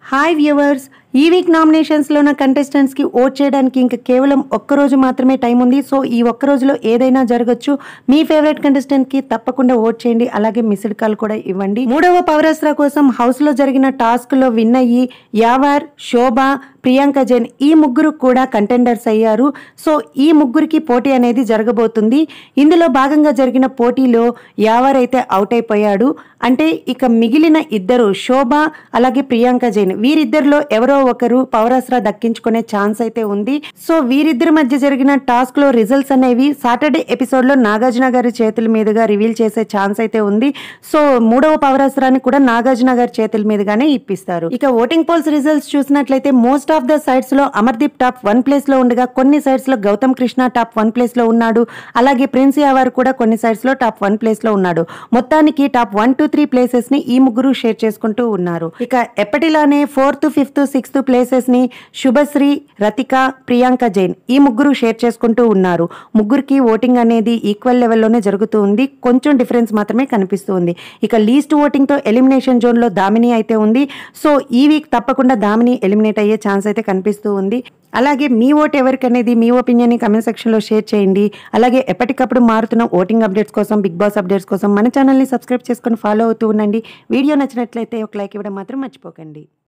hi viewers ఈ week నామినేషన్స్లో ఉన్న కంటెస్టెంట్స్కి ఓట్ చేయడానికి ఇంకా కేవలం ఒక్కరోజు మాత్రమే టైం ఉంది సో ఈ ఒక్క రోజులో ఏదైనా జరగచ్చు మీ ఫేవరెట్ కంటెస్టెంట్కి తప్పకుండా ఓట్ చేయండి అలాగే మిస్డ్ కాల్ కూడా ఇవ్వండి మూడవ పవరాస్త్ర కోసం హౌస్లో జరిగిన టాస్క్లో విన్ అయ్యి యావార్ శోభ ప్రియాంక జైన్ ఈ ముగ్గురు కూడా కంటెండర్స్ అయ్యారు సో ఈ ముగ్గురికి పోటీ అనేది జరగబోతుంది ఇందులో భాగంగా జరిగిన పోటీలో యావర్ అయితే అవుట్ అయిపోయాడు అంటే ఇక మిగిలిన ఇద్దరు శోభ అలాగే ప్రియాంక జైన్ వీరిద్దరిలో ఎవరో ఒకరు పౌరాస్త్ర దక్కించుకునే ఛాన్స్ అయితే ఉంది సో వీరిద్దరి మధ్య జరిగిన టాస్క్ లో రిజల్ట్స్ అనేవి సాటర్డే ఎపిసోడ్ లో నాగార్జున గారి చేతుల మీదుగా రివీల్ చేసే ఛాన్స్ అయితే ఉంది సో మూడవ పౌరాస్త్రాన్ని కూడా నాగార్జున గారి చేతుల మీదుగానే ఇప్పిస్తారు ఇక ఓటింగ్ పోల్స్ రిజల్ట్స్ చూసినట్లయితే మోస్ట్ ఆఫ్ ద సైడ్స్ లో అమర్దీప్ టాప్ వన్ ప్లేస్ లో ఉండగా కొన్ని సైడ్స్ లో Gautam Krishna top one place లో ఉన్నాడు అలాగే ప్రిన్స్ యావర్ కూడా కొన్ని సైడ్స్ లో టాప్ వన్ ప్లేస్ లో ఉన్నాడు మొత్తానికి top one two three places ని ఈ ముగ్గురు షేర్ చేసుకుంటూ ఉన్నారు ఇక ఎప్పటిలానే ఫోర్త్ ఫిఫ్త్ సిక్స్త్ ప్లేసెస్ ని శుభశ్రీ రతిక ప్రియాంక జైన్ ఈ ముగ్గురు షేర్ చేసుకుంటూ ఉన్నారు ముగ్గురికి ఓటింగ్ అనేది ఈక్వల్ లెవెల్లోనే జరుగుతూ ఉంది కొంచెం డిఫరెన్స్ మాత్రమే కనిపిస్తూ ఉంది ఇక లీస్ట్ ఓటింగ్ తో ఎలిమినేషన్ జోన్ లో దామిని అయితే ఉంది సో ఈ వీక్ తప్పకుండా దామిని ఎలిమినేట్ అయ్యే ఛాన్స్ అయితే కనిపిస్తూ ఉంది అలాగే మీ ఓట్ ఎవరికి అనేది మీ ఒపీనియన్ కమెంట్ సెక్షన్లో షేర్ చేయండి అలాగే ఎప్పటికప్పుడు మారుతున్న ఓటింగ్ అప్డేట్స్ కోసం బిగ్ బాస్ అప్డేట్స్ కోసం మన ఛానల్ని సబ్స్క్రైబ్ చేసుకొని ఫాలో అవుతూ ఉండండి వీడియో నచ్చినట్లయితే ఒక లైక్ ఇవ్వడం మాత్రం మర్చిపోకండి